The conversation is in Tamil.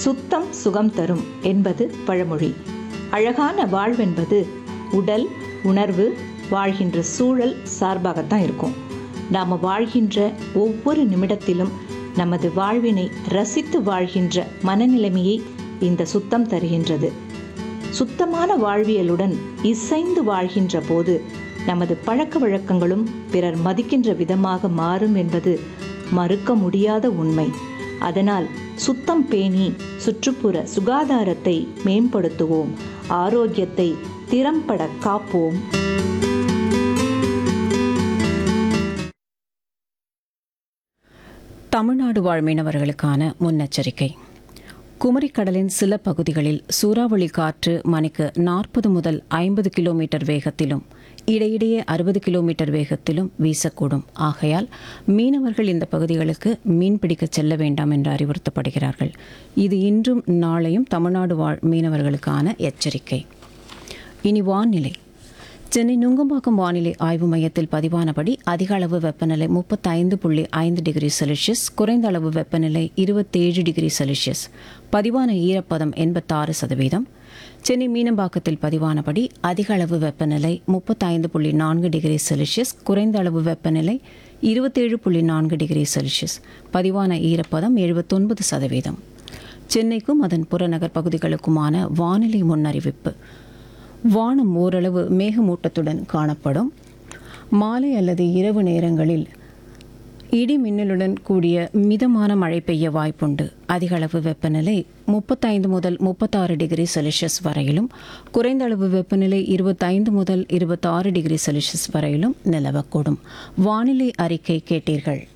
சுத்தம் சுகம் தரும் என்பது பழமொழி அழகான வாழ்வென்பது உடல் உணர்வு வாழ்கின்ற சூழல் சார்பாகத்தான் இருக்கும் நாம் வாழ்கின்ற ஒவ்வொரு நிமிடத்திலும் நமது வாழ்வினை ரசித்து வாழ்கின்ற மனநிலைமையை இந்த சுத்தம் தருகின்றது சுத்தமான வாழ்வியலுடன் இசைந்து வாழ்கின்ற போது நமது பழக்க வழக்கங்களும் பிறர் மதிக்கின்ற விதமாக மாறும் என்பது மறுக்க முடியாத உண்மை அதனால் சுத்தம் பேணி சுற்றுப்புற சுகாதாரத்தை மேம்படுத்துவோம் ஆரோக்கியத்தை திறம்பட காப்போம் தமிழ்நாடு வாழ் மீனவர்களுக்கான முன்னெச்சரிக்கை குமரிக்கடலின் சில பகுதிகளில் சூறாவளி காற்று மணிக்கு நாற்பது முதல் ஐம்பது கிலோமீட்டர் வேகத்திலும் இடையிடையே அறுபது கிலோமீட்டர் வேகத்திலும் வீசக்கூடும் ஆகையால் மீனவர்கள் இந்த பகுதிகளுக்கு மீன்பிடிக்க செல்ல வேண்டாம் என்று அறிவுறுத்தப்படுகிறார்கள் இது இன்றும் நாளையும் தமிழ்நாடு வாழ் மீனவர்களுக்கான எச்சரிக்கை இனி வானிலை சென்னை நுங்கம்பாக்கம் வானிலை ஆய்வு மையத்தில் பதிவானபடி அதிக அளவு வெப்பநிலை முப்பத்தைந்து புள்ளி ஐந்து டிகிரி செல்சியஸ் குறைந்த அளவு வெப்பநிலை இருபத்தேழு டிகிரி செல்சியஸ் பதிவான ஈரப்பதம் எண்பத்தாறு சதவீதம் சென்னை மீனம்பாக்கத்தில் பதிவானபடி அதிக அளவு வெப்பநிலை முப்பத்தைந்து புள்ளி நான்கு டிகிரி செல்சியஸ் குறைந்த அளவு வெப்பநிலை இருபத்தேழு புள்ளி நான்கு டிகிரி செல்சியஸ் பதிவான ஈரப்பதம் எழுபத்தொன்பது சதவீதம் சென்னைக்கும் அதன் புறநகர் பகுதிகளுக்குமான வானிலை முன்னறிவிப்பு வானம் ஓரளவு மேகமூட்டத்துடன் காணப்படும் மாலை அல்லது இரவு நேரங்களில் இடி மின்னலுடன் கூடிய மிதமான மழை பெய்ய வாய்ப்புண்டு அதிக அளவு வெப்பநிலை முப்பத்தைந்து முதல் முப்பத்தாறு டிகிரி செல்சியஸ் வரையிலும் குறைந்த அளவு வெப்பநிலை இருபத்தைந்து முதல் இருபத்தாறு டிகிரி செல்சியஸ் வரையிலும் நிலவக்கூடும் வானிலை அறிக்கை கேட்டீர்கள்